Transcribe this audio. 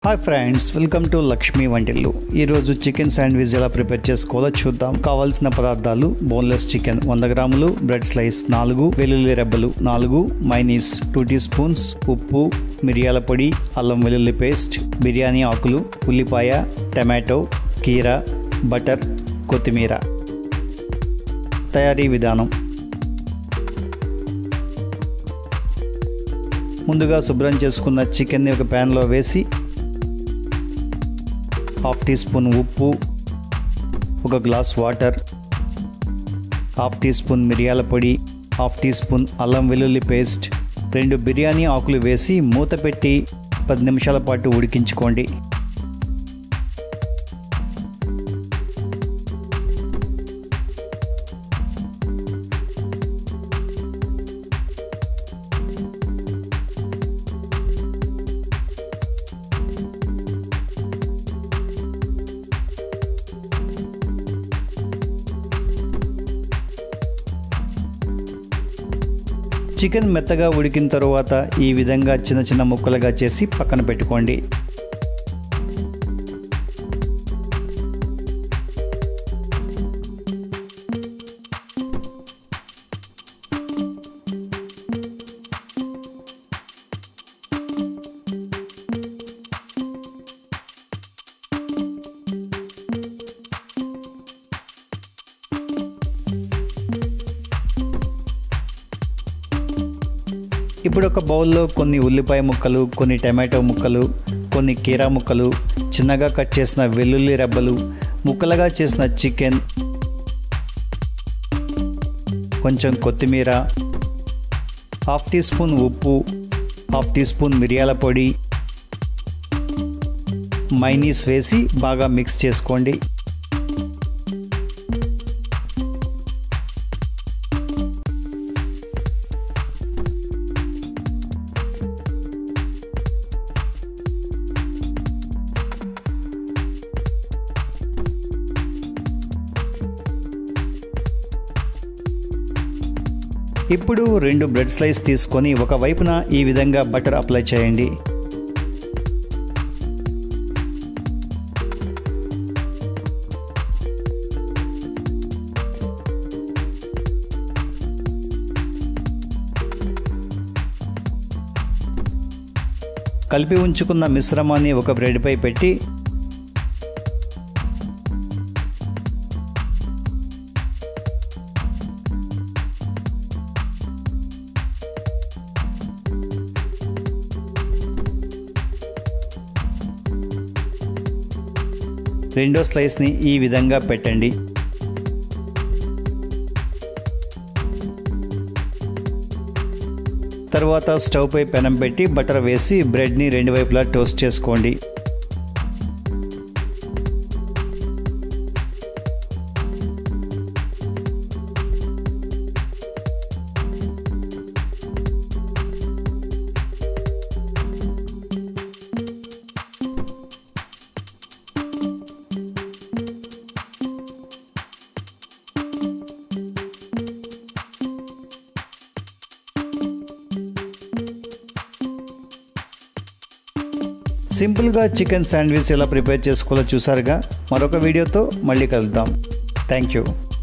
hi friends welcome to Lakshmi Vantillu ఈరోజు chicken sandwich ఎలా prepare చేసుకోవాలో చూద్దాం కావాల్సిన పదార్థాలు బోన్లెస్ చికెన్ వంద గ్రాములు బ్రెడ్ స్లైస్ నాలుగు వెల్లుల్లి రెబ్బలు నాలుగు మైనీస్ టూ టీ స్పూన్స్ ఉప్పు మిరియాల పొడి అల్లం వెల్లుల్లి పేస్ట్ బిర్యానీ ఆకులు ఉల్లిపాయ టమాటో కీరా బటర్ కొత్తిమీర తయారీ విధానం ముందుగా శుభ్రం చేసుకున్న చికెన్ని ఒక ప్యాన్లో వేసి హాఫ్ టీ స్పూన్ ఉప్పు ఒక glass water half teaspoon మిరియాల పొడి హాఫ్ టీ స్పూన్ అల్లం వెల్లుల్లి పేస్ట్ రెండు బిర్యానీ ఆకులు వేసి మూత పెట్టి పది నిమిషాల పాటు ఉడికించుకోండి చికెన్ మెత్తగా ఉడికిన తరువాత ఈ విధంగా చిన్న చిన్న ముక్కలుగా చేసి పక్కన పెట్టుకోండి ఇప్పుడు ఒక బౌల్లో కొన్ని ఉల్లిపాయ ముక్కలు కొన్ని టమాటో ముక్కలు కొన్ని కీరా ముక్కలు చిన్నగా కట్ చేసిన వెల్లుల్లి రెబ్బలు ముక్కలుగా చేసిన చికెన్ కొంచెం కొత్తిమీర హాఫ్ టీ స్పూన్ ఉప్పు హాఫ్ టీ స్పూన్ మిరియాల పొడి మైనీస్ వేసి బాగా మిక్స్ చేసుకోండి ఇప్పుడు రెండు బ్రెడ్ స్లైస్ తీసుకొని ఒక వైపున ఈ విధంగా బటర్ అప్లై చేయండి కలిపి ఉంచుకున్న మిశ్రమాన్ని ఒక బ్రెడ్పై పెట్టి రెండో స్లైస్ని ఈ విధంగా పెట్టండి తర్వాత స్టవ్ పై పెనం పెట్టి బటర్ వేసి బ్రెడ్ని రెండు వైపులా టోస్ట్ చేసుకోండి సింపుల్గా చికెన్ శాండ్విచ్ ఎలా ప్రిపేర్ చేసుకోవాలో చూసారుగా మరొక వీడియోతో మళ్ళీ కలుద్దాం థ్యాంక్ యూ